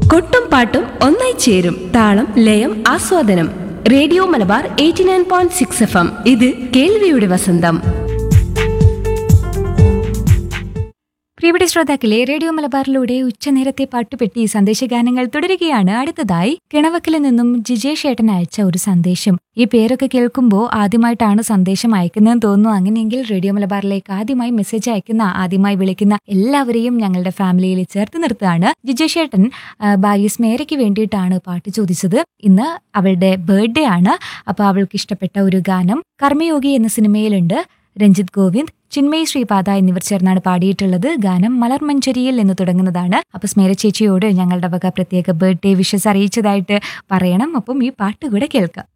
കൊട്ടും പാട്ടും ഒന്നായി ചേരും താളം ലയം ആസ്വാദനം radio Malabar eighty nine point six F M ഇത് കേൾവിയുടെ വസന്തം പ്രിയപ്പെട്ട ശ്രോതാക്കളെ റേഡിയോ മലബാറിലൂടെ ഉച്ചനേരത്തെ പാട്ടുപെട്ടി സന്ദേശഗാനങ്ങൾ തുടരുകയാണ് അടുത്തതായി കിണവക്കിൽ നിന്നും ജിജേഷ് ഏട്ടൻ അയച്ച ഒരു സന്ദേശം ഈ പേരൊക്കെ കേൾക്കുമ്പോൾ ആദ്യമായിട്ടാണ് സന്ദേശം അയക്കുന്നതെന്ന് തോന്നുന്നു അങ്ങനെയെങ്കിൽ റേഡിയോ മലബാറിലേക്ക് ആദ്യമായി മെസ്സേജ് അയക്കുന്ന ആദ്യമായി വിളിക്കുന്ന എല്ലാവരെയും ഞങ്ങളുടെ ഫാമിലിയിൽ ചേർത്ത് നിർത്തുകയാണ് ജിജേഷ് ഏട്ടൻ ആ, ഭാര്യ സ്മേരയ്ക്ക് വേണ്ടിയിട്ടാണ് പാട്ട് ചോദിച്ചത് ഇന്ന് അവളുടെ ബർത്ത്ഡേ ആണ് അപ്പോൾ അവൾക്ക് ഇഷ്ടപ്പെട്ട ഒരു ഗാനം കർമ്മയോഗി എന്ന സിനിമയിലുണ്ട് രഞ്ജിത്ത് ഗോവിന്ദ് ചിന്മയി ശ്രീപാദ എന്നിവർ ചേർന്നാണ് പാടിയിട്ടുള്ളത് ഗാനം മലർമഞ്ചരിയിൽ എന്ന് തുടങ്ങുന്നതാണ് അപ്പൊ സ്മേര ചേച്ചിയോട് ഞങ്ങളുടെ വക പ്രത്യേക ബർത്ത്ഡേ വിഷസ് അറിയിച്ചതായിട്ട് പറയണം അപ്പം ഈ പാട്ട് കൂടെ കേൾക്കാം